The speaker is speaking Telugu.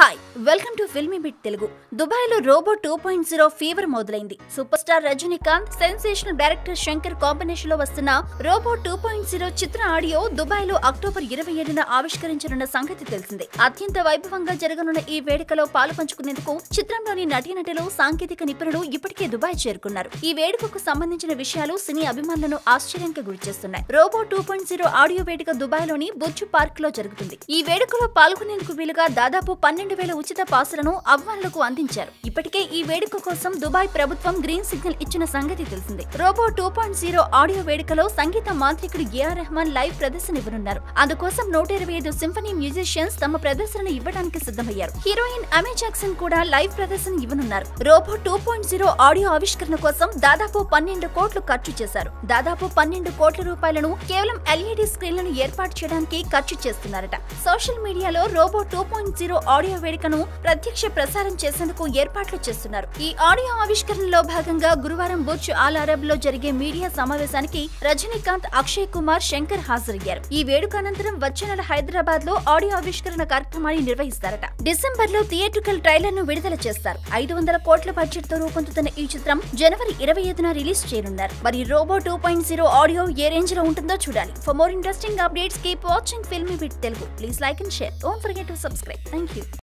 hi welcome to Filmy Bit Telugu Dubai లో Robo two point zero fever మొదలైంది super star Rajinikanth sensational director Shankar combination లో వస్తున్న రోబో టూ పాయింట్ జీరో చిత్ర ఆడియో దుబాయ్ లో అక్టోబర్ ఇరవై ఏడున ఆవిష్కరించనున్న సంగతి తెలిసిందే అత్యంత వైభవంగా జరగనున్న ఈ వేడుకలో పాలు పంచుకునేందుకు చిత్రంలోని నటీనటులు సాంకేతిక నిపుణులు ఇప్పటికే దుబాయ్ చేరుకున్నారు ఈ వేడుకకు సంబంధించిన విషయాలు సినీ అభిమానులను ఆశ్చర్యానికి గురిచేస్తున్నాయి Robo two point zero audio వేడుక దుబాయ్ లోని బుర్జు పార్క్ లో జరుగుతుంది ఈ వేడుకలో పాల్గొనేందుకు వీలుగా దాదాపు పన్నెండు వేల ఉచిత పాసులను అభిమానులకు అందించారు ఇప్పటికే ఈ వేడుక కోసం దుబాయ్ ప్రభుత్వం గ్రీన్ సిగ్నల్ ఇచ్చిన సంగతి తెలిసిందే Robo two point zero audio వేడుకలో సంగీత మాంత్రికుడు ఏఆర్ రెహమాన్ లైవ్ ప్రదర్శన ఇవ్వనున్నారు అందుకోసం నూట ఇరవై ఐదు సింఫనీ మ్యూజిషియన్స్ తమ ప్రదర్శన ఇవ్వడానికి సిద్ధమయ్యారు హీరోయిన్ అమే జాక్సన్ కూడా లైవ్ ప్రదర్శన ఇవ్వనున్నారు Robo two point zero audio ఆవిష్కరణ కోసం దాదాపు పన్నెండు కోట్లు ఖర్చు చేశారు దాదాపు పన్నెండు కోట్ల రూపాయలను కేవలం ఎల్ఈడి స్క్రీన్లను ఏర్పాటు చేయడానికి ఖర్చు చేస్తున్నారట సోషల్ మీడియాలో Robo two point zero audio వేడుకను ప్రత్యక్ష ప్రసారం చేసేందుకు ఏర్పాట్లు చేస్తున్నారు ఈ ఆడియో ఆవిష్కరణలో భాగంగా గురువారం బుర్జ్ ఆల్ అరబ్ లో జరిగే మీడియా సమావేశానికి రజనీకాంత్ అక్షయ్ కుమార్ శంకర్ హాజరయ్యారు ఈ వేడుక అనంతరం వచ్చే నెల హైదరాబాద్ లో ఆడియో ఆవిష్కరణ కార్యక్రమాన్ని నిర్వహిస్తారట డిసెంబర్ లో థియేట్రికల్ ట్రైలర్ ను విడుదల చేస్తారు ఐదు వందల కోట్ల బడ్జెట్ తో రూపొందుతున్న ఈ చిత్రం జనవరి ఇరవై ఐదున రిలీజ్ చేయనున్నారు మరి Robo two point zero audio ఏ రేంజ్ లో ఉంటుందో చూడాలి for more interesting updates keep watching Filmy with Telugu please like and share don't forget to subscribe thank you